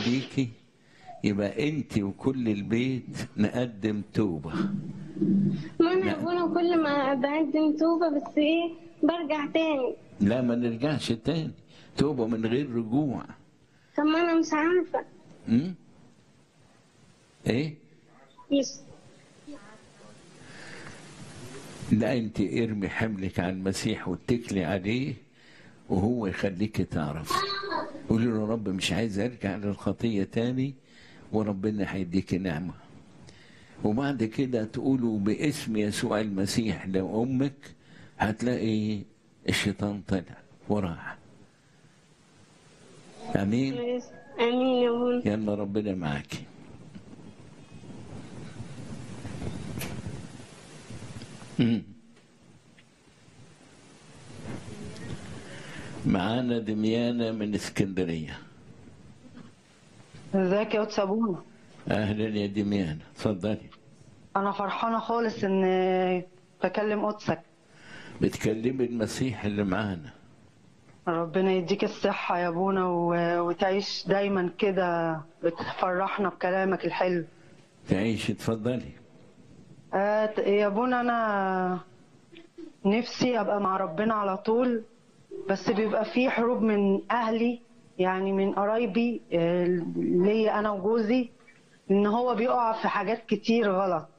بيكي يبقى انت وكل البيت نقدم توبه ما انا لا. ابونا كل ما بقدم توبه بس ايه برجع تاني لا ما نرجعش تاني توبه من غير رجوع طب ما انا مش عارفه م? ايه يس لا انت ارمي حملك على المسيح واتكلي عليه وهو يخليك تعرف قولي له يا رب مش عايز ارجع للخطيه تاني وربنا هيديك نعمه وبعد كده تقولوا باسم يسوع المسيح لامك هتلاقي الشيطان طلع وراح امين يس. امين يا ابونا يلا ربنا معاكي مم. معانا دميانة من اسكندرية ازيك يا قدس ابونا أهلا يا دميانة اتفضلي انا فرحانه خالص ان بكلم قدسك بتكلمي المسيح اللي معانا ربنا يديك الصحه يا ابونا و- وتعيش دايما كده بتفرحنا بكلامك الحلو تعيش اتفضلي آه ت- يا ابونا انا نفسي ابقى مع ربنا على طول بس بيبقى في حروب من اهلي يعني من قرايبي آه، ليا انا وجوزي ان هو بيقع في حاجات كتير غلط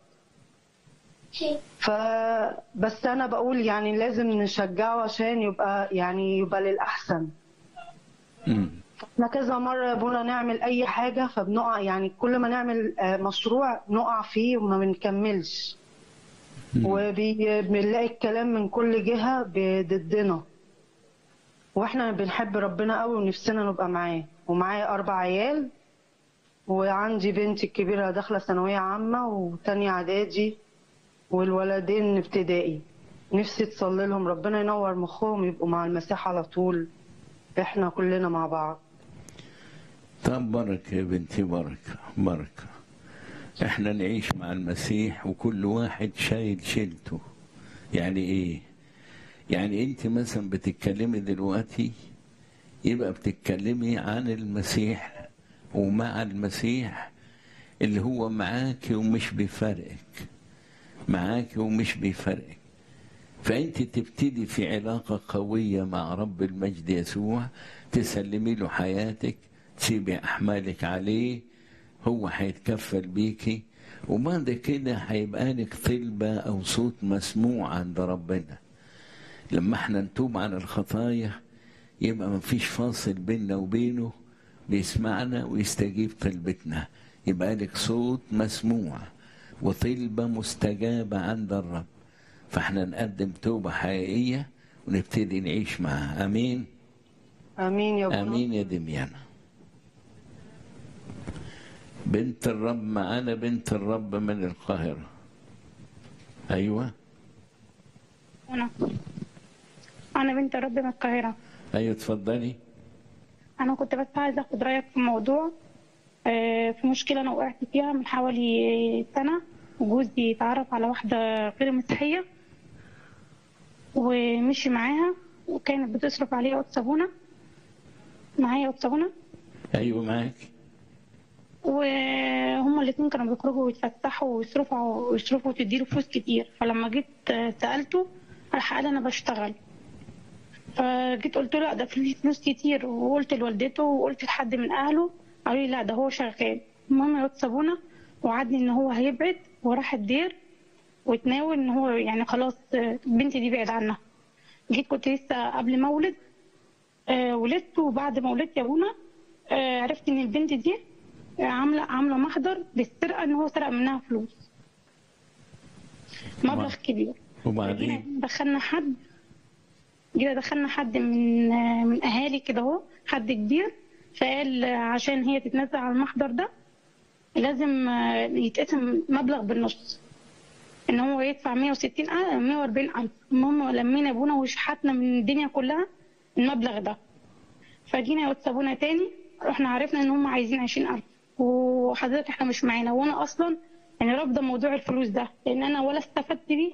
ف بس انا بقول يعني لازم نشجعه عشان يبقى يعني يبقى للاحسن مم. احنا كذا مرة يا ابونا نعمل أي حاجة فبنقع يعني كل ما نعمل آه، مشروع نقع فيه وما بنكملش وبنلاقي الكلام من كل جهة ضدنا واحنا بنحب ربنا قوي ونفسنا نبقى معاه ومعايا أربع عيال وعندي بنتي الكبيرة داخلة ثانوية عامة وتانية إعدادي والولدين ابتدائي نفسي تصلي لهم ربنا ينور مخهم يبقوا مع المسيح على طول احنا كلنا مع بعض طب بركة يا بنتي بركة بركة احنا نعيش مع المسيح وكل واحد شايل شيلته يعني ايه يعني انت مثلا بتتكلمي دلوقتي يبقى بتتكلمي عن المسيح ومع المسيح اللي هو معاكي ومش بيفرقك معاكي ومش بيفرقك فانت تبتدي في علاقه قويه مع رب المجد يسوع تسلمي له حياتك تسيبي احمالك عليه هو هيتكفل بيكي وبعد كده هيبقى لك طلبه او صوت مسموع عند ربنا لما احنا نتوب عن الخطايا يبقى مفيش فاصل بيننا وبينه بيسمعنا ويستجيب طلبتنا يبقى لك صوت مسموع وطلبة مستجابة عند الرب فاحنا نقدم توبة حقيقية ونبتدي نعيش معها امين امين يا ابونا امين يا دميانة بنت الرب معانا بنت الرب من القاهرة ايوه أنا أنا بنت رب من القاهرة ايوه اتفضلي أنا كنت بس عايزة أخد رأيك في موضوع آه، في مشكلة أنا وقعت فيها من حوالي سنة وجوزي اتعرف على واحدة غير مسيحية ومشي معاها وكانت بتصرف عليه عود صابونة معايا عود صابونة ايوه معاك وهما الاتنين كانوا بيخرجوا ويتفسحوا ويصرفوا ويصرفوا وتديله فلوس كتير فلما جيت آه، سألته راح قال أنا بشتغل فجيت قلت له لا ده في فلوس كتير وقلت لوالدته وقلت لحد من أهله قالوا لي لا ده هو شغال المهم يا صابونة وعدني إن هو هيبعد وراح الدير وتناول إن هو يعني خلاص آه، بنتي دي بعد عنها جيت كنت لسه قبل ما أولد آه، ولدت وبعد ما ولدت يا ابونا آه، عرفت ان البنت دي آه، عامله عامله محضر بالسرقه ان هو سرق منها فلوس مبلغ كبير وبعدين جينا دخلنا حد جينا دخلنا حد من آه، من اهالي كده اهو حد كبير فقال آه، عشان هي تتنازل على المحضر ده لازم آه، يتقسم مبلغ بالنص ان هو يدفع 160 ألف 140 ألف المهم لمينا ابونا وشحتنا من الدنيا كلها المبلغ ده فجينا يا ابونا تاني رحنا عرفنا ان هم عايزين 20000 وحضرتك احنا مش معانا وانا اصلا يعني رافضه موضوع الفلوس ده لان انا ولا استفدت بيه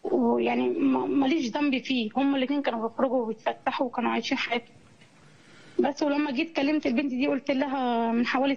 ويعني ما- ماليش ذنب فيه هم الاثنين كانوا بيخرجوا وبيتفتحوا وكانوا عايشين حياتهم بس ولما جيت كلمت البنت دي قلت لها من حوالي